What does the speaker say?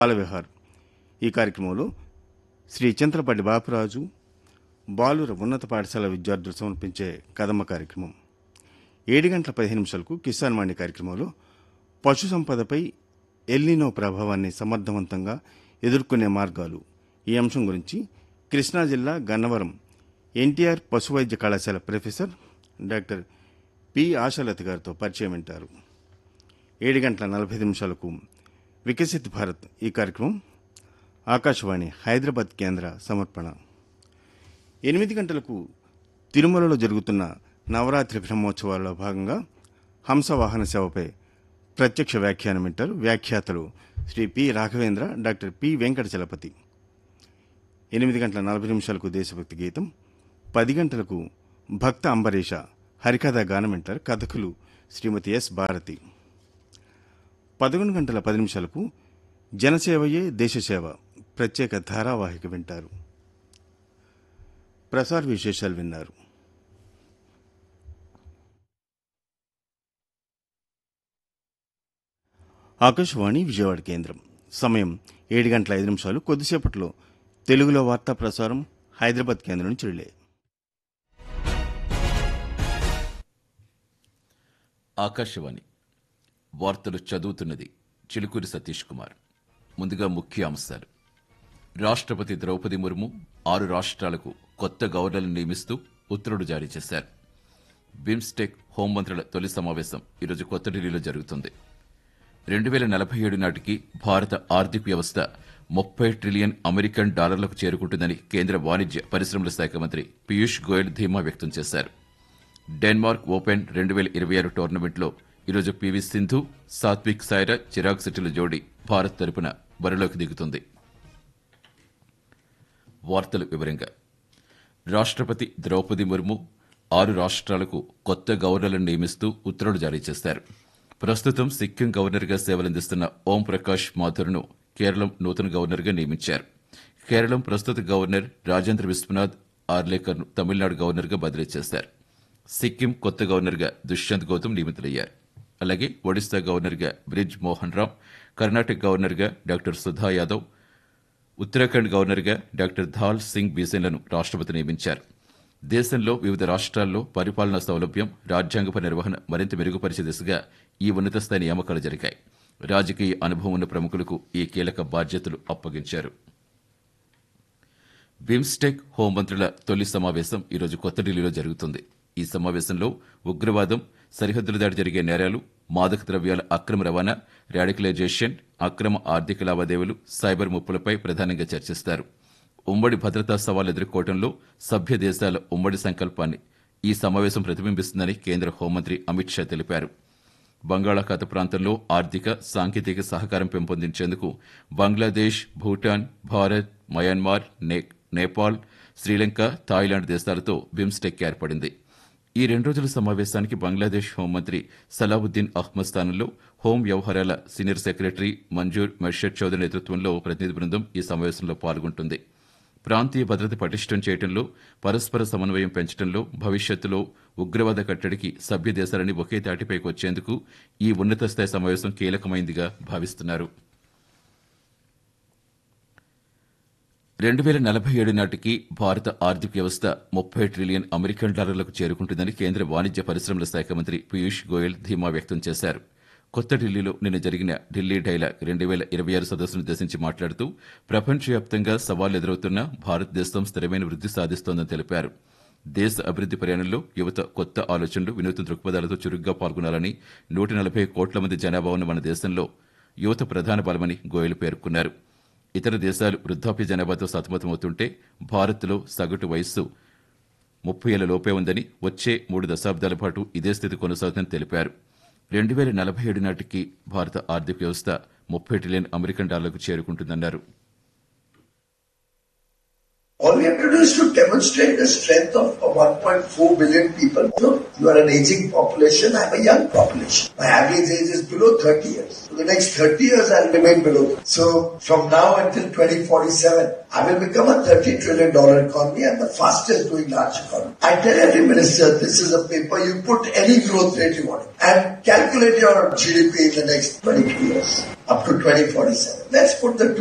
బాలవిహార్ ఈ కార్యక్రమంలో శ్రీ చింతలపల్లి బాపురాజు బాలుర ఉన్నత పాఠశాల విద్యార్థులు సమర్పించే కదమ్మ కార్యక్రమం ఏడు గంటల పదిహేను నిమిషాలకు కిసాన్ వాణి కార్యక్రమంలో పశు సంపదపై ఎల్నినో ప్రభావాన్ని సమర్థవంతంగా ఎదుర్కొనే మార్గాలు ఈ అంశం గురించి కృష్ణా జిల్లా గన్నవరం ఎన్టీఆర్ పశు వైద్య కళాశాల ప్రొఫెసర్ డాక్టర్ పి ఆశాలత గారితో పరిచయం వింటారు ఏడు గంటల నలభై ఐదు నిమిషాలకు వికసిత్ భారత్ ఈ కార్యక్రమం ఆకాశవాణి హైదరాబాద్ కేంద్ర సమర్పణ ఎనిమిది గంటలకు తిరుమలలో జరుగుతున్న నవరాత్రి బ్రహ్మోత్సవాల్లో భాగంగా హంసవాహన సేవపై ప్రత్యక్ష వ్యాఖ్యానం వింటారు వ్యాఖ్యాతలు Shri P Raghavendra doctor P Venkata Chalapathi ఎనిమిది గంటల నలభై నిమిషాలకు దేశభక్తి గీతం పది గంటలకు భక్త అంబరీష హరికథ గానం వింటారు కథకులు శ్రీమతి ఎస్ భారతి పదకొండు గంటల పది నిమిషాలకు జనసేవయే దేశసేవ ప్రత్యేక ధారావాహిక వింటారు ప్రసార విశేషాలు విన్నారు ఆకాశవాణి విజయవాడ కేంద్రం సమయం ఏడు గంటల ఐదు నిమిషాలు కొద్దిసేపట్లో తెలుగులో వార్తా ప్రసారం హైదరాబాద్ కేంద్రం నుంచి రిలే ఆకాశవాణి వార్తలు చదువుతున్నది చిలుకూరి సతీష్ కుమార్ ముందుగా ముఖ్య అంశాలు రాష్ట్రపతి ద్రౌపది ముర్ము ఆరు రాష్ట్రాలకు కొత్త గవర్నర్లను నియమిస్తూ ఉత్తర్వులు జారీ చేశారు బిమ్స్టెక్ హోంమంత్రుల తొలి సమావేశం ఈరోజు కొత్త ఢిల్లీలో జరుగుతుంది రెండు వేల నలభై ఏడు నాటికి భారత ఆర్థిక వ్యవస్థ ముప్పై ట్రిలియన్ అమెరికన్ డాలర్లకు చేరుకుంటుందని కేంద్ర వాణిజ్య పరిశ్రమల శాఖ మంత్రి పీయూష్ గోయల్ ధీమా వ్యక్తం చేశారు డెన్మార్క్ ఓపెన్ రెండు వేల ఇరవై ఆరు టోర్నమెంట్లో ఈరోజు పివి సింధు సాత్విక్ సాయిరాజ్ చిరాగ్ శెట్టిల జోడీ భారత్ తరపున బరిలోకి దిగుతుంది వార్తలు వివరంగా రాష్ట్రపతి ద్రౌపది ముర్ము ఆరు రాష్ట్రాలకు కొత్త గవర్నర్లను నియమిస్తూ ఉత్తర్వులు జారీ చేశారు ప్రస్తుతం సిక్కిం గవర్నర్గా సేవలందిస్తున్న ఓం ప్రకాష్ మాథుర్ను కేరళం నూతన గవర్నర్గా నియమించారు కేరళం ప్రస్తుత గవర్నర్ రాజేంద్ర విశ్వనాథ్ ఆర్లేకర్ను తమిళనాడు గవర్నర్గా బదిలీ చేశారు సిక్కిం కొత్త గవర్నర్గా దుష్యంత్ గౌతమ్ నియమితులయ్యారు అలాగే ఒడిశా గవర్నర్గా బ్రిజ్ మోహన్ రామ్ కర్ణాటక గవర్నర్గా డాక్టర్ సుధా యాదవ్ ఉత్తరాఖండ్ గవర్నర్గా డాక్టర్ ధాల్ సింగ్ బీసెన్లను రాష్ట్రపతి నియమించారు దేశంలో వివిధ రాష్ట్రాల్లో పరిపాలనా సౌలభ్యం రాజ్యాంగప నిర్వహణ మరింత మెరుగుపరిచే దిశగా ఈ ఉన్నత స్థాయి నియామకాలు జరిగాయి రాజకీయ అనుభవం ఉన్న ప్రముఖులకు ఈ కీలక బాధ్యతలు అప్పగించారు బిమ్స్టెక్ హోంమంత్రుల తొలి సమావేశం ఈరోజు కొత్త ఢిల్లీలో జరుగుతుంది ఈ సమావేశంలో ఉగ్రవాదం సరిహద్దుల దాటి జరిగే నేరాలు మాదక ద్రవ్యాల అక్రమ రవాణా రాడికలైజేషన్ అక్రమ ఆర్థిక లావాదేవీలు సైబర్ ముప్పులపై ప్రధానంగా చర్చిస్తారు ఉమ్మడి భద్రతా సవాలు ఎదుర్కోవడంలో సభ్య దేశాల ఉమ్మడి సంకల్పాన్ని ఈ సమావేశం ప్రతిబింబిస్తుందని కేంద్ర హోంమంత్రి అమిత్ షా తెలిపారు బంగాళాఖాత ప్రాంతంలో ఆర్థిక సాంకేతిక సహకారం పెంపొందించేందుకు బంగ్లాదేశ్ భూటాన్ భారత్ మయన్మార్ నే- నేపాల్ శ్రీలంక థాయిలాండ్ దేశాలతో బిమ్స్టెక్ ఏర్పడింది ఈ రెండు రోజుల సమావేశానికి బంగ్లాదేశ్ హోంమంత్రి సలావుద్దీన్ అహ్మద్ స్థానంలో హోం వ్యవహారాల సీనియర్ సెక్రటరీ మంజూర్ మెర్షద్ చౌదరి నేతృత్వంలో ప్రతినిధి బృందం ఈ సమావేశంలో పాల్గొంటుంది ప్రాంతీయ భద్రత పటిష్టం చేయడంలో పరస్పర సమన్వయం పెంచడంలో భవిష్యత్తులో ఉగ్రవాద కట్టడికి సభ్య దేశాలని ఒకే తాటిపైకి వచ్చేందుకు ఈ ఉన్నత స్థాయి సమావేశం కీలకమైందిగా భావిస్తున్నారు రెండు వేల నలభై ఏడు నాటికి భారత ఆర్థిక వ్యవస్థ ముప్పై ట్రిలియన్ అమెరికన్ డాలర్లకు చేరుకుంటుందని కేంద్ర వాణిజ్య పరిశ్రమల శాఖ మంత్రి పీయూష్ గోయల్ ధీమా వ్యక్తం చేశారు కొత్త ఢిల్లీలో నిన్న జరిగిన ఢిల్లీ డైలాగ్ రెండు వేల ఇరవై ఆరు సదస్సును ఉద్దేశించి మాట్లాడుతూ ప్రపంచవ్యాప్తంగా సవాళ్లు ఎదురవుతున్నా భారతదేశం స్థిరమైన వృద్ధి సాధిస్తోందని తెలిపారు దేశ అభివృద్ది ప్రయాణంలో యువత కొత్త ఆలోచనలు వినూత్న దృక్పథాలతో చురుగ్గా పాల్గొనాలని నూట నలభై కోట్ల మంది జనాభా ఉన్న మన దేశంలో యువత ప్రధాన బలమని గోయల్ పేర్కొన్నారు ఇతర దేశాలు వృద్ధాప్య జనాభాతో సతమతమవుతుంటే భారత్లో సగటు వయస్సు ముప్పై ఏళ్ల లోపే ఉందని వచ్చే మూడు దశాబ్దాల పాటు ఇదే స్థితి కొనసాగుతుందని తెలిపారు రెండు వేల నలభై ఏడు నాటికి భారత ఆర్థిక వ్యవస్థ ముప్పై ట్రిలియన్ అమెరికన్ డాలర్లకు చేరుకుంటుందన్నారు All we have to do is to demonstrate the strength of 1.4 billion people. Look, you are an aging population, I'm a young population. My average age is below 30 years. For the next 30 years, I'll remain below. So from now until 2047, I will become a 30 trillion dollar economy and the fastest growing large economy. I tell every minister, this is a paper, you put any growth rate you want and calculate your GDP in the next 22 years up to 2047. Let's put the